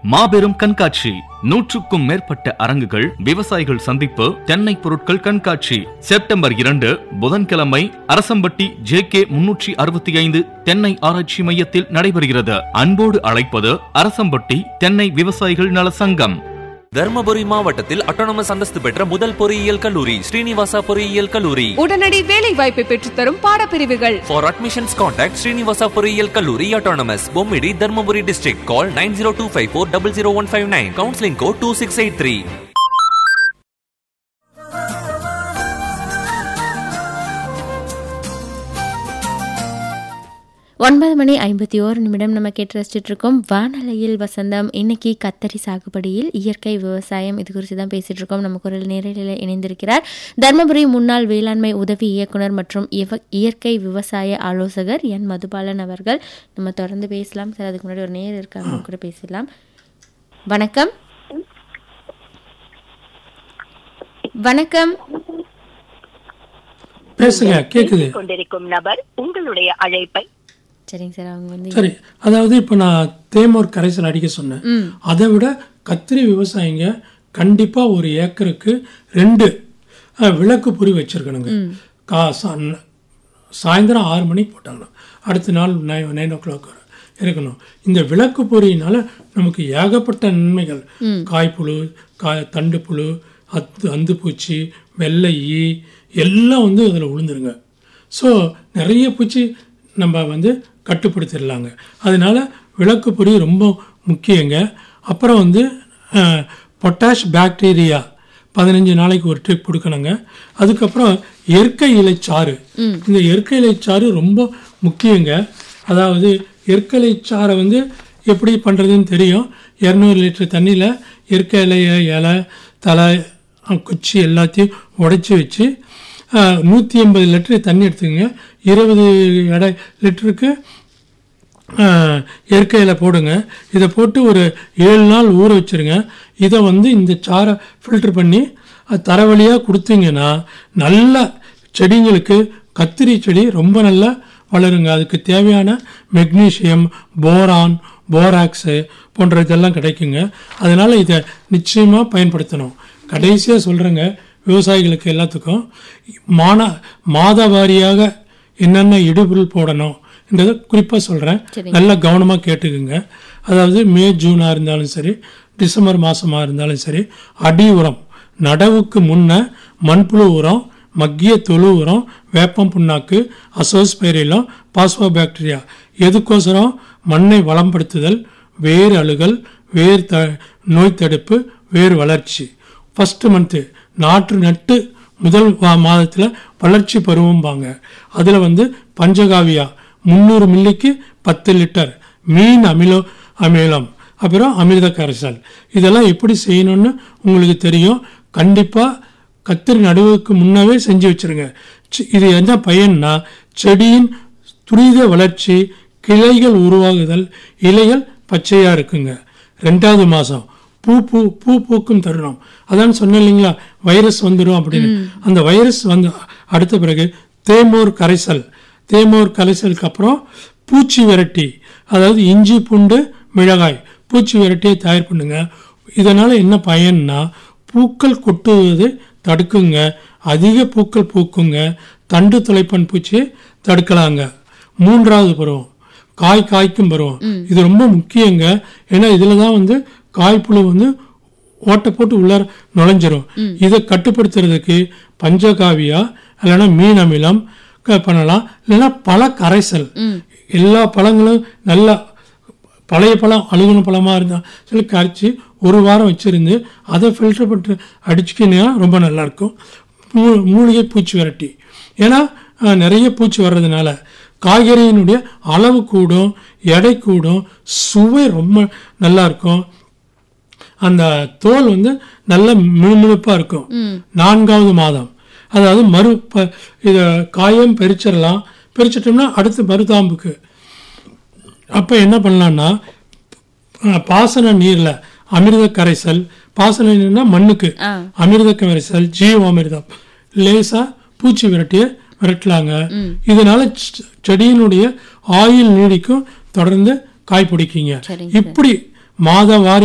மாபெரும் கண்காட்சி நூற்றுக்கும் மேற்பட்ட அரங்குகள் விவசாயிகள் சந்திப்பு தென்னை பொருட்கள் கண்காட்சி செப்டம்பர் இரண்டு புதன்கிழமை அரசம்பட்டி ஜே கே முன்னூற்றி அறுபத்தி ஐந்து தென்னை ஆராய்ச்சி மையத்தில் நடைபெறுகிறது அன்போடு அழைப்பது அரசம்பட்டி தென்னை விவசாயிகள் நல சங்கம் தர்மபுரி மாவட்டத்தில் அட்டானமஸ் அந்தஸ்து பெற்ற முதல் பொறியியல் கல்லூரி ஸ்ரீனிவாசா பொறியியல் கல்லூரி உடனடி வேலை வாய்ப்பை பெற்றுத்தரும் பாடப்பிரிவுகள் ஃபார் அட்மிஷன்ஸ் கான்டாக்ட் ஸ்ரீனிவாசா பொறியியல் கல்லூரி autonomous Bommidi Dharmapuri district call nine zero two five four double zero one five nine counselling code two six eight three ஒன்பது மணி ஐம்பத்தி ஓரு நிமிடம் நம்ம கேட்டு ரசிச்சுட்டு இருக்கோம் வானலையில் வசந்தம் இன்னைக்கு கத்தரி சாகுபடியில் இயற்கை விவசாயம் இது குறித்து தான் பேசிட்டு இருக்கோம் நம்ம குரல் நேரலையில் இணைந்திருக்கிறார் தர்மபுரி முன்னாள் வேளாண்மை உதவி இயக்குனர் மற்றும் இவ- இயற்கை விவசாய ஆலோசகர் என் மதுபாலன் அவர்கள் நம்ம தொடர்ந்து பேசலாம் சார் அதுக்கு முன்னாடி ஒரு நேர் இருக்காங்க அவங்க கூட பேசலாம் வணக்கம் வணக்கம் பேசுங்க கேக்குது கொண்டிருக்கும் நபர் உங்களுடைய அழைப்பை சரிங்க சார் அவங்க வந்து சரி அதாவது இப்போ நான் தேமோர் கரைசல் அடிக்க சொன்னேன் அதை விட கத்திரி விவசாயிங்க கண்டிப்பா ஒரு ஏக்கருக்கு ரெண்டு அஹ், விளக்கு பொறி வச்சிருக்கணுங்க கா சா- சாயந்தரம் ஆறு மணிக்கு போட்டாங்கன்னா அடுத்த நாள் நைன் நைன் ஓ கிளாக் இருக்கணும் இந்த விளக்கு பொறியினால நமக்கு ஏகப்பட்ட நன்மைகள் காய்ப்புழு காய் தண்டு புழு அத்து அந்து பூச்சி வெள்ளை ஈ எல்லாம் வந்து அதில் விழுந்துருங்க ஸோ நிறைய பூச்சி நம்ம வந்து கட்டுப்படுத்திடலாங்க அதனால விளக்கு பொறி ரொம்ப முக்கியங்க அப்புறம் வந்து பொட்டாஷ் பாக்டீரியா பதினஞ்சு நாளைக்கு ஒரு ட்ரிப் கொடுக்கணுங்க அதுக்கப்புறம் இயற்கை இலைச்சாறு இந்த இயற்கை இலைச்சாறு ரொம்ப முக்கியங்க அதாவது இயற்கை இலைச்சாறை வந்து எப்படி பண்ணுறதுன்னு தெரியும் இரநூறு லிட்டர் தண்ணியில் இயற்கை இலைய இலை தலை அஹ், குச்சி எல்லாத்தையும் உடைச்சி வச்சு நூற்றி எண்பது லிட்டர் தண்ணி எடுத்துக்கங்க இருபது எடை லிட்டருக்கு ஆஹ், இயற்கையில் போடுங்க இதை போட்டு ஒரு ஏழு நாள் ஊற வச்சிருங்க இதை வந்து இந்த சாறை ஃபில்டர் பண்ணி அது தர வழியாக கொடுத்தீங்கன்னா நல்ல செடிங்களுக்கு கத்திரி செடி ரொம்ப நல்லா வளருங்க அதுக்கு தேவையான மெக்னீசியம் போரான் போராக்ஸு போன்ற இதெல்லாம் கிடைக்குங்க அதனால் இதை நிச்சயமாக பயன்படுத்தணும் கடைசியாக சொல்கிறேங்க விவசாயிகளுக்கு எல்லாத்துக்கும் மான மாத வாரியாக என்னென்ன இடுபொருள் போடணும் என்றதை குறிப்பாக சொல்கிறேன் நல்லா கவனமாக கேட்டுக்குங்க அதாவது மே ஜூனாக இருந்தாலும் சரி டிசம்பர் மாதமாக இருந்தாலும் சரி அடி உரம் நடவுக்கு முன்ன மண்புழு உரம் மக்கிய தொழு உரம் வேப்பம் புண்ணாக்கு அசோஸ்பைரிலம் பாஸ்போபாக்டீரியா எதுக்கோசரம் மண்ணை வளம்படுத்துதல் வேர் அழுகல் வேர் த நோய் தடுப்பு வேர் வளர்ச்சி ஃபஸ்ட்டு மந்த்து நாற்று நட்டு முதல் மாதத்தில் வளர்ச்சி பருவம்பாங்க அதில் வந்து பஞ்சகாவியா முந்நூறு மில்லிக்கு பத்து லிட்டர் மீன் அமிலோ அமிலம் அப்புறம் அமிர்த கரைசல் இதெல்லாம் எப்படி செய்யணும்னு உங்களுக்கு தெரியும் கண்டிப்பாக கத்திரி நடுவுக்கு முன்னவே செஞ்சு வச்சிருங்க சி- இது என்ன பயன்னா செடியின் துரித வளர்ச்சி கிளைகள் உருவாகுதல் இலைகள் பச்சையாக இருக்குங்க ரெண்டாவது மாதம் பூ பூ பூ பூக்கும் தருணம் அதான் சொன்னேன் இல்லைங்களா வைரஸ் வந்துடும் அப்படின்னு அந்த வைரஸ் வந்து அடுத்த பிறகு தேமோர் கரைசல் தேமோர் கரைசலுக்கு அப்புறம் பூச்சி விரட்டி அதாவது இஞ்சி பூண்டு மிளகாய் பூச்சி விரட்டியை தயார் பண்ணுங்க இதனால என்ன பயன்னா பூக்கள் கொட்டுவது தடுக்குங்க அதிக பூக்கள் பூக்குங்க தண்டு துளைப்பன் பூச்சியை தடுக்கலாங்க மூன்றாவது பருவம் காய் காய்க்கும் பருவம் இது ரொம்ப முக்கியங்க ஏன்னா இதுல தான் வந்து காய்ப்புழு வந்து ஓட்டை போட்டு உள்ளார நுழைஞ்சிரும் இதை கட்டுப்படுத்துறதுக்கு பஞ்சகாவியா இல்லைன்னா மீன் அமிலம் க- பண்ணலாம் இல்லைன்னா பழ கரைசல் எல்லா பழங்களும் நல்லா பழைய பழம் அழுகுன பழமாக இருந்தால் சொல்லி கரைச்சி ஒரு வாரம் வச்சுருந்து அதை ஃபில்டர் பண்ணி அடிச்சுக்கினா ரொம்ப நல்லாயிருக்கும் மூ மூலிகை பூச்சி விரட்டி ஏன்னா அஹ், நிறைய பூச்சி வர்றதுனால காய்கறியினுடைய அளவு கூடும் எடை கூடும் சுவை ரொம்ப நல்லா இருக்கும் அந்த தோல் வந்து நல்ல மினுமினுப்பாக இருக்கும் நான்காவது மாதம் அதாவது மறு ப இதை காயம் பறிச்சிடலாம் பறிச்சிட்டோம்னா அடுத்து மருதாம்புக்கு அப்போ என்ன பண்ணலாம்னா அஹ், பாசன நீரில் அமிர்த கரைசல் பாசன நீர்னா மண்ணுக்கு அமிர்த கரைசல் ஜீவாமிர்தம் லேசா பூச்சி விரட்டிய விரட்டலாங்க இதனால செ- செடியினுடைய ஆயுள் நீடிக்கும் தொடர்ந்து காய் பிடிக்குங்க இப்படி மாத வாரி